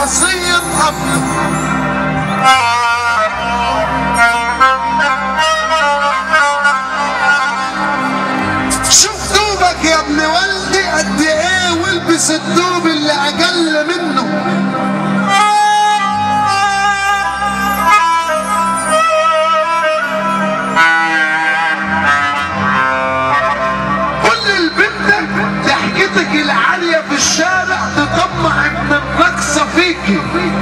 وصية أب شوف دوبك يا ابن والدي قد ايه والبس الدوب اللي اقل منه كل البنت ضحكتك العالية في الشارع تطمع ابن الرقصة فيكي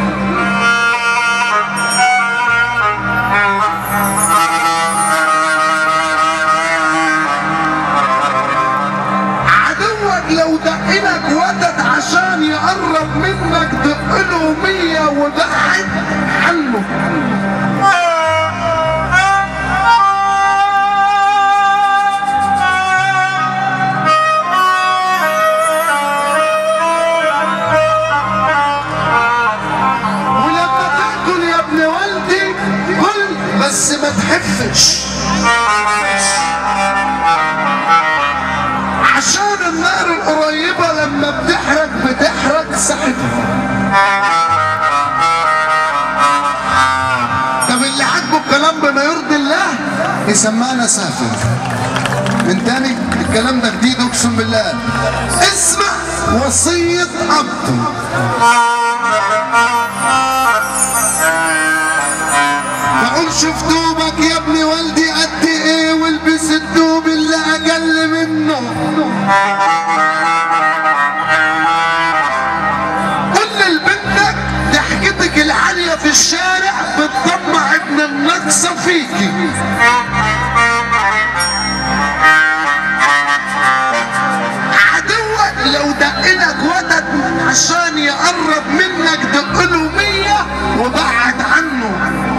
عدوك لو دقلك وتد عشان يقرب منك دقله مية وبعد عنه ولما تاكل يا ابن والدي كل بس ما تحفش عشان النار القريبة لما بتحرق بتحرق صاحبها طب اللي عاجبه الكلام بما يرضي الله يسمعنا سافر من تاني الكلام ده جديد اقسم بالله اسمع وصية عبده بقول شوف دوبك يا ابني والدي قد ايه والبس الدوب اللي اقل منه كل البنتك ضحكتك العالية في الشارع بتطمع ابن النقصة فيكي عدوك لو دقلك وتد عشان يقرب منك دقله مية وبعد عنه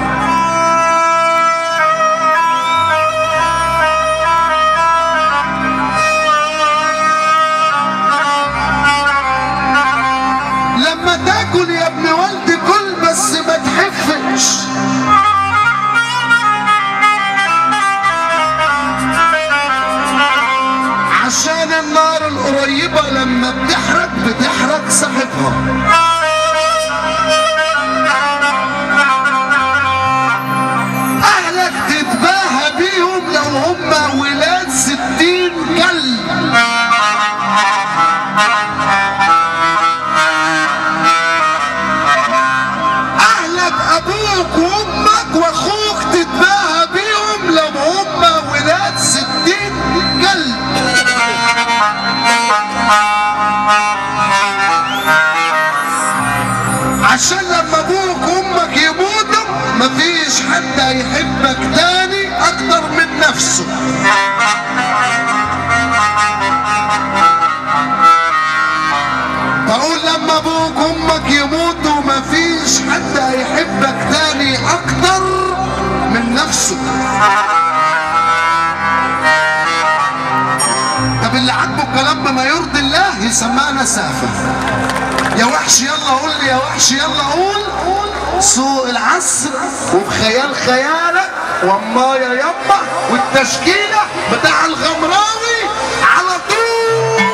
لما تاكل يا ابن والدي كل بس ما تحفش عشان النار القريبة لما بتحرق بتحرق صاحبها أهلك تتباهى بيهم لو هم ولاد ستين كلب اهلك ابوك وامك واخوك تتباهى بيهم لو هم ولاد ستين كلب عشان لما ابوك وامك يموتوا مفيش حد هيحبك تاني اكتر من نفسه بقول لما ابوك وامك يموتوا مفيش حد هيحبك تاني اكتر من نفسه طب اللي عاجبه الكلام بما يرضي الله يسمعنا سافر يا وحش يلا قول لي يا وحش يلا قول سوق العصر وبخيال خيالك وما يا يما والتشكيله بتاع الغمراوي على طول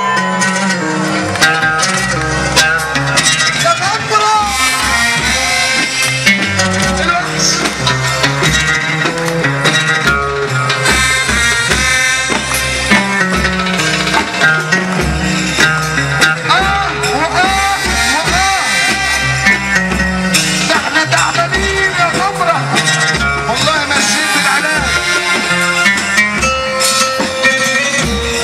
يا غمرة الوحش آه وآه وآه ده احنا تعبانين يا غمرة والله ماشيين بالعلاج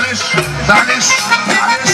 معلش معلش معلش